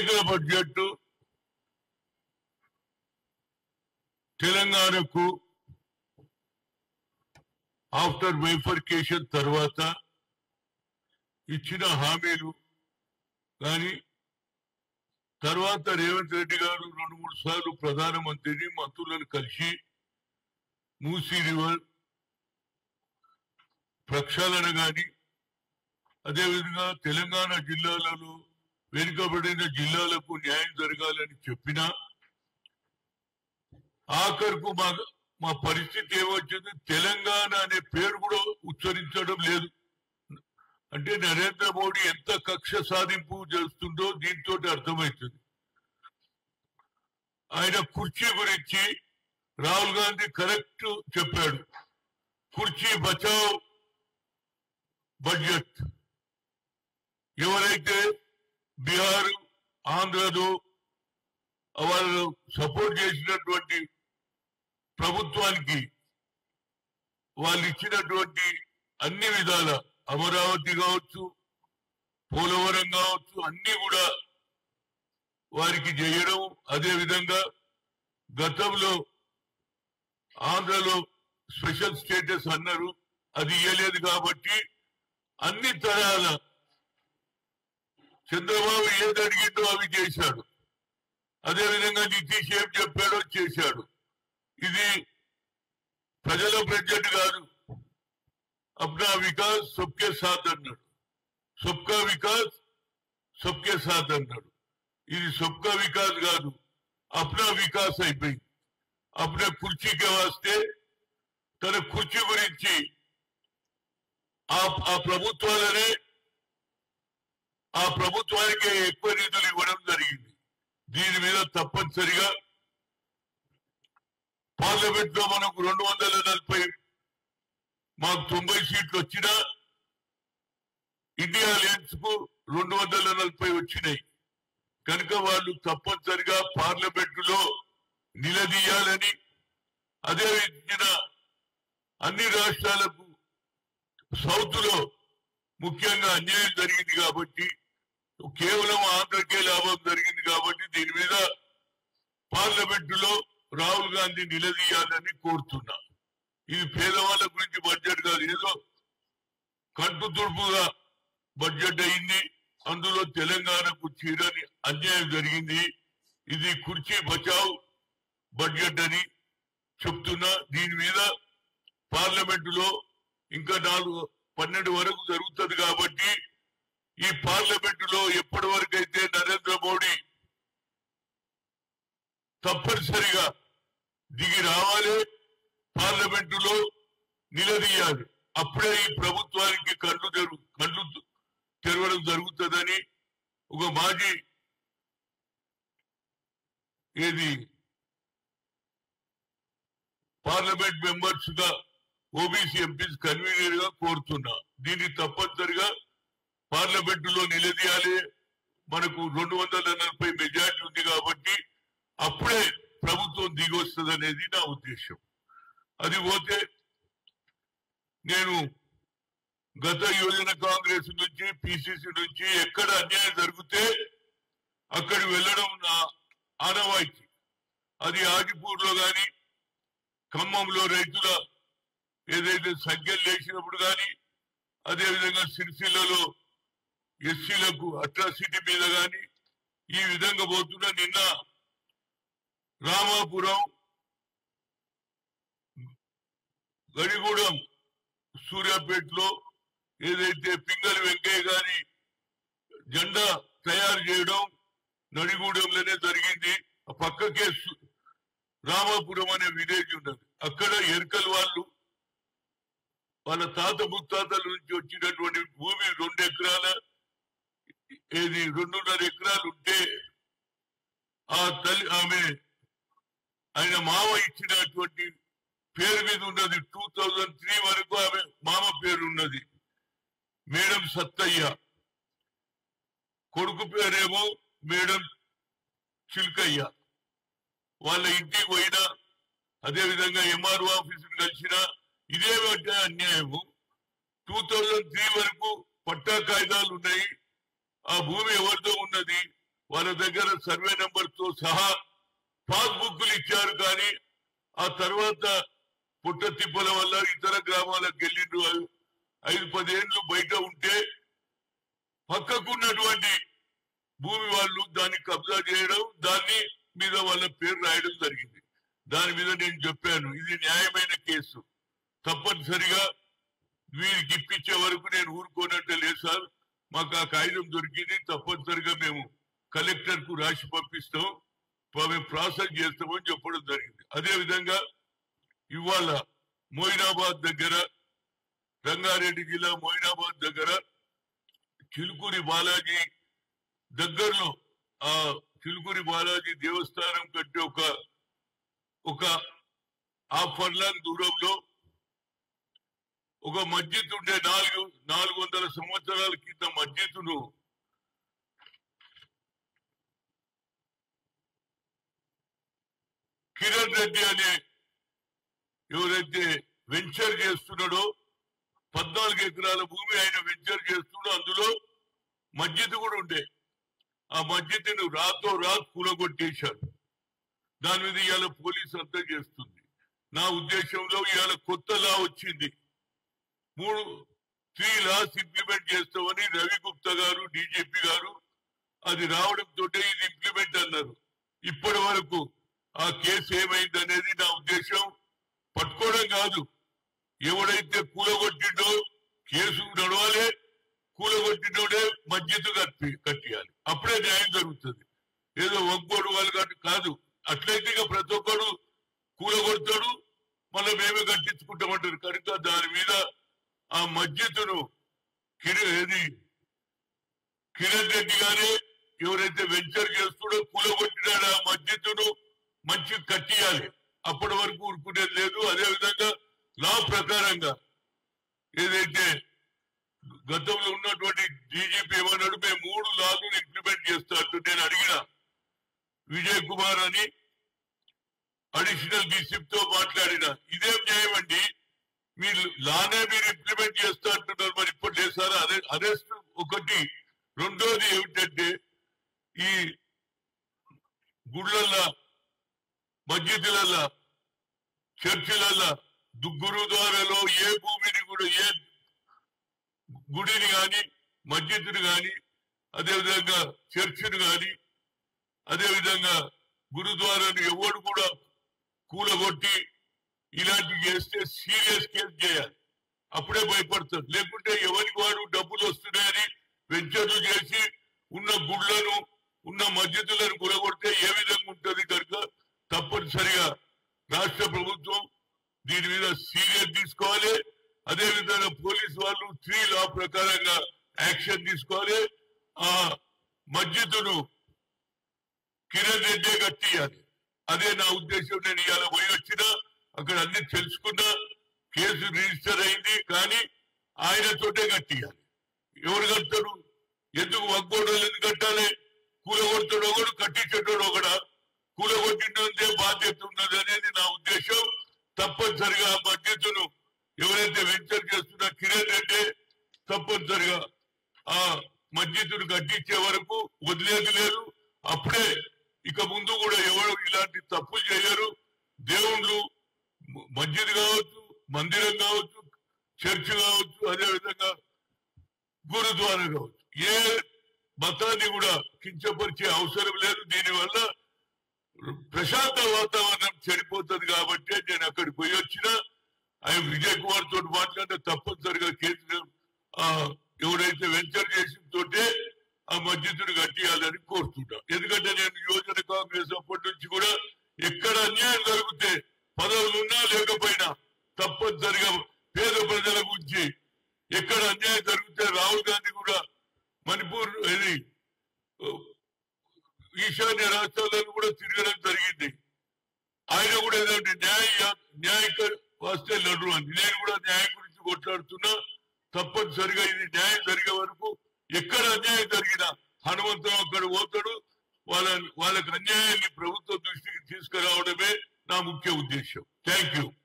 కేంద్ర బడ్జెట్ తెలంగాణకు after bifurcation తర్వాత ఇచ్చిన హామీలు కానీ తర్వాత రేవంత్ రెడ్డి గారు రెండు మూడు సార్లు ప్రధానమంత్రిని మంత్రులను కలిసి మూసీ రివర్ ప్రక్షాళన గాని అదేవిధంగా తెలంగాణ జిల్లాలలో వెనుకబడిన జిల్లాలకు న్యాయం జరగాలని చెప్పినా ఆఖరుకు మా మా పరిస్థితి ఏమొచ్చింది తెలంగాణ అనే పేరు కూడా ఉచ్చరించడం లేదు అంటే నరేంద్ర మోడీ ఎంత కక్ష సాధింపు చేస్తుందో దీంతో అర్థమవుతుంది ఆయన కుర్చీ గురించి రాహుల్ గాంధీ కరెక్ట్ చెప్పాడు కుర్చీ బచావ్ బడ్జెట్ ఎవరైతే బీహార్ ఆంధ్రలో వాళ్ళు సపోర్ట్ చేసినటువంటి ప్రభుత్వానికి వాళ్ళు ఇచ్చినటువంటి అన్ని విధాల అమరావతి కావచ్చు పోలవరం కావచ్చు అన్ని కూడా వారికి చేయడం అదే విధంగా గతంలో ఆంధ్రలో స్పెషల్ స్టేటస్ అన్నారు అది ఇయ్యలేదు కాబట్టి అన్ని తరాల చంద్రబాబు ఏది అడిగిండో అవి చేశాడు అదే విధంగా నితీష్ ఏం చెప్పాడో చేశాడు ఇది ప్రజల బడ్జెట్ కాదు అప్నా వికాస్ సబ్కే సాత్ అన్నాడు సబ్కా వికాస్ సబ్కే సాత్ అన్నాడు ఇది సబ్కా వికాస్ కాదు అప్నా వికాస్ అయిపోయింది అప్నా కుర్చీకి వస్తే తన కుర్చీ గురించి ఆ ఆ ప్రభుత్వాలనే ఆ ప్రభుత్వానికి ఎక్కువ నిధులు ఇవ్వడం జరిగింది దీని మీద తప్పనిసరిగా పార్లమెంట్ లో మనకు రెండు వందల నలభై మాకు తొంభై సీట్లు వచ్చినా ఇండియా అలయన్స్ కు రెండు వందల నలభై వచ్చినాయి కనుక వాళ్ళు తప్పనిసరిగా పార్లమెంట్ లో నిలదీయాలని అదే విధంగా అన్ని రాష్ట్రాలకు సౌత్ లో ముఖ్యంగా అన్యాయం జరిగింది కాబట్టి కేవలం ఆంధ్రకే లాభం జరిగింది కాబట్టి దీని మీద పార్లమెంట్ లో రాహుల్ గాంధీ నిలదీయాలని కోరుతున్నా ఇది పేదవాళ్ళ గురించి బడ్జెట్ కాదు ఏదో కంటు తుడుపుగా బడ్జెట్ అయింది అందులో తెలంగాణకు చీరని అన్యాయం జరిగింది ఇది కుర్చీ బచావ్ బడ్జెట్ అని చెప్తున్నా దీని మీద పార్లమెంట్ లో ఇంకా నాలుగు పన్నెండు వరకు జరుగుతుంది కాబట్టి ఈ పార్లమెంట్ లో ఎప్పటి వరకు అయితే నరేంద్ర మోడీ తప్పనిసరిగా దిగి రావాలి పార్లమెంట్ లో నిలదీయాలి అప్పుడే ఈ ప్రభుత్వానికి కళ్ళు తెరు కళ్ళు తెరవడం జరుగుతుందని ఒక మాజీ ఏది పార్లమెంట్ మెంబర్స్ గా ఓబీసీ ఎంపీస్ కన్వీనర్ గా కోరుతున్నా దీన్ని తప్పనిసరిగా పార్లమెంట్ లో నిలదీయాలి మనకు రెండు వందల నలభై మెజార్టీ ఉంది కాబట్టి అప్పుడే ప్రభుత్వం దిగి వస్తుంది అనేది నా ఉద్దేశం అది పోతే నేను గత యోజన కాంగ్రెస్ నుంచి పిసిసి నుంచి ఎక్కడ అన్యాయం జరిగితే అక్కడికి వెళ్ళడం నా ఆనవాయితీ అది ఆదిపూర్ లో గాని ఖమ్మంలో రైతుల ఏదైతే సంఖ్యలు లేచినప్పుడు కానీ అదేవిధంగా సిరిసిల్లలో ఎస్సీలకు అట్రాసిటీ మీద కానీ ఈ విధంగా పోతున్న నిన్న రామాపురం గడిగూడెం సూర్యాపేటలో ఏదైతే పింగళి వెంకయ్య గారి జెండా తయారు చేయడం నడిగూడెంలోనే జరిగింది ఆ పక్కకే సు- రామాపురం అనే విలేజ్ ఉన్నది అక్కడ ఎరుకల్ వాళ్ళు వాళ్ళ తాత ముత్తాతల నుంచి వచ్చినటువంటి భూమి రెండు ఎకరాల ఏది రెండున్నర ఎకరాలు ఉంటే ఆ తల్లి ఆమె ఆయన మామ ఇచ్చినటువంటి పేరు మీద ఉన్నది టూ థౌజండ్ త్రీ వరకు ఆమె మామ పేరు ఉన్నది మేడం సత్తయ్య కొడుకు పేరేమో మేడం చిల్కయ్య వాళ్ళ ఇంటికి పోయినా అదే విధంగా ఎంఆర్ఓ ఆఫీస్ కలిసిన ఇదే అంటే అన్యాయము టూ థౌజండ్ త్రీ వరకు పట్టా కాయిదాలు ఉన్నాయి ఆ భూమి ఎవరితో ఉన్నది వాళ్ళ దగ్గర సర్వే నెంబర్ తో సహా పాస్బుక్లు ఇచ్చారు కానీ ఆ తర్వాత పుట్ట తిప్పల వల్ల ఇతర గ్రామాలకు వెళ్ళిండ్రు ఐ- ఐదు పదేళ్ళు బయట ఉంటే పక్కకున్నటువంటి భూమి వాళ్ళు దాన్ని కబ్జా చేయడం దాన్ని మీద వాళ్ళ పేరు రాయడం జరిగింది దాని మీద నేను చెప్పాను ఇది న్యాయమైన కేసు తప్పనిసరిగా వీరికి ఇప్పించే వరకు నేను ఊరుకోనట్టే లేదు సార్ మాకు ఆ కాగితం దొరికింది తప్పనిసరిగా మేము కలెక్టర్ కు రాసి పంపిస్తాం ప- మేము ప్రాసెస్ చేస్తామని చెప్పడం జరిగింది అదే విధంగా ఇవాళ మోయినాబాద్ దగ్గర రంగారెడ్డి జిల్లా మోయినాబాద్ దగ్గర చిలుకూరి బాలాజీ దగ్గరలో ఆ చిలుకూరి బాలాజీ దేవస్థానం కంటే ఒక ఒక ఆ ఫర్లాంగ్ దూరంలో ఒక మస్జిద్ ఉండే నాలుగు నాలుగు వందల సంవత్సరాల కింద మస్జిద్ను కిరణ్ రెడ్డి అనే ఎవరైతే వెంచర్ చేస్తున్నాడో పద్నాలుగు ఎకరాల భూమి ఆయన వెంచర్ చేస్తున్నాడో అందులో మస్జిద్ కూడా ఉండే ఆ మస్జిద్ను రాతో రాత్ కూలగొట్టేశారు దాని మీద ఇవాళ పోలీసు అంతా చేస్తుంది నా ఉద్దేశంలో ఇవాళ కొత్త లా వచ్చింది మూడు త్రీ లాస్ ఇంప్లిమెంట్ చేస్తామని రవి గుప్తా గారు డీజీపీ గారు అది రావడంతో ఇది ఇంప్లిమెంట్ అన్నారు ఇప్పటి వరకు ఆ కేసు ఏమైంది అనేది నా ఉద్దేశం పట్టుకోవడం కాదు ఎవడైతే కూలగొట్టిండో కేసు నడవాలి కూలగొట్టినోడే మధ్యత కట్టి కట్టియాలి అప్పుడే న్యాయం జరుగుతుంది ఏదో ఒక్కోడు వాళ్ళు కట్టి కాదు అట్లయితే ఇక ప్రతి ఒక్కడు కూలగొడతాడు మళ్ళీ మేమే కట్టించుకుంటామంటారు కనుక దాని మీద ఆ మధ్యతను కిరి ఏది కిరణ్ రెడ్డి గారే ఎవరైతే వెంచర్ చేస్తాడో కూలగొట్టినాడు ఆ మధ్యతను మంచి కట్టియాలి అప్పటి వరకు ఊరుకునేది లేదు అదే విధంగా లా ప్రకారంగా ఏదైతే గతంలో ఉన్నటువంటి డీజీపీ ఏమన్నాడు మేము మూడు లాలు ఇంప్లిమెంట్ చేస్తా అంటూ నేను అడిగిన విజయ్ కుమార్ అని అడిషనల్ డీసీపీ తో మాట్లాడిన ఇదేం న్యాయం అండి మీరు లానే మీరు ఇంప్లిమెంట్ చేస్తా అంటున్నారు మరి ఇప్పుడు లేదు సార్ అదే అరెస్ట్ ఒకటి రెండోది ఏమిటంటే ఈ గుళ్ళల్లో మస్జిద్లలో చర్చిలలో గురుద్వారాలో ఏ భూమిని కూడా ఏ గుడిని గాని మస్జిద్ని గాని అదేవిధంగా చర్చిని గాని అదేవిధంగా గురుద్వారాను ఎవడు కూడా కూలగొట్టి ఇలాంటివి చేస్తే సీరియస్ కేసు చేయాలి అప్పుడే భయపడతారు లేకుంటే ఎవరికి వాడు డబ్బులు వస్తున్నాయని వెంచర్లు చేసి ఉన్న గుళ్ళను ఉన్న మస్జిదులను కూలగొడితే ఏ విధంగా ఉంటది కనుక తప్పనిసరిగా రాష్ట్ర ప్రభుత్వం దీని మీద సీరియస్ తీసుకోవాలి అదే విధంగా పోలీస్ వాళ్ళు త్రీ లా ప్రకారంగా యాక్షన్ తీసుకోవాలి ఆ మస్జిద్ను కిరణ్ రెడ్డే కట్టియాలి అదే నా ఉద్దేశం నేను ఇవాళ పోయి వచ్చినా అక్కడ అన్ని తెలుసుకున్నా కేసు రిజిస్టర్ అయింది కానీ ఆయనతోటే కట్టియాలి ఎవరు కడతాడు ఎందుకు వగ్గోడు ఎందుకు కట్టాలి కూలగొడతాడు ఒకడు కట్టించేటోడు ఒకడా కూలగొట్టినందే బాధ్యత ఉన్నది అనేది నా ఉద్దేశం తప్పనిసరిగా ఆ బాధ్యతను ఎవరైతే వెంచర్ చేస్తున్నా కిరణ్ రెడ్డి తప్పనిసరిగా ఆ మస్జిద్ను కట్టించే వరకు వదిలేదు లేదు అప్పుడే ఇక ముందు కూడా ఎవరు ఇలాంటి తప్పులు చేయరు దేవుళ్ళు మ- మస్జిద్ కావచ్చు మందిరం కావచ్చు చర్చ్ కావచ్చు అదే విధంగా గురుద్వారా కావచ్చు ఏ మతాన్ని కూడా కించపరిచే అవసరం లేదు దీనివల్ల ప్రశాంత వాతావరణం చెడిపోతుంది కాబట్టి నేను అక్కడికి పోయి వచ్చిన ఆయన విజయ్ కుమార్ తోటి మాట్లాడితే తప్పనిసరిగా కేసు ఆ, ఎవరైతే వెంచర్ చేసిన తోటే ఆ మస్జిద్ను కట్టియాలని కోరుతుంటా ఎందుకంటే నేను యువజన కాంగ్రెస్ అప్పటి నుంచి కూడా ఎక్కడ అన్యాయం జరిగితే పదవులు ఉన్నా లేకపోయినా తప్పనిసరిగా పేద ప్రజల గురించి ఎక్కడ అన్యాయం జరిగితే రాహుల్ గాంధీ కూడా మణిపూర్ ఇది ఓ, ఈశాన్య రాష్ట్రాలను కూడా తిరగడం జరిగింది ఆయన కూడా ఏదంటే న్యాయ న్యాయ వస్తే లడ్డు అని నేను కూడా న్యాయం గురించి కొట్లాడుతున్నా తప్పనిసరిగా ఇది న్యాయం జరిగే వరకు ఎక్కడ అన్యాయం జరిగినా హనుమంతరావు అక్కడ పోతాడు వాళ్ళ వాళ్ళకి అన్యాయాన్ని ప్రభుత్వ దృష్టికి తీసుకురావడమే నా ముఖ్య ఉద్దేశం థ్యాంక్ యూ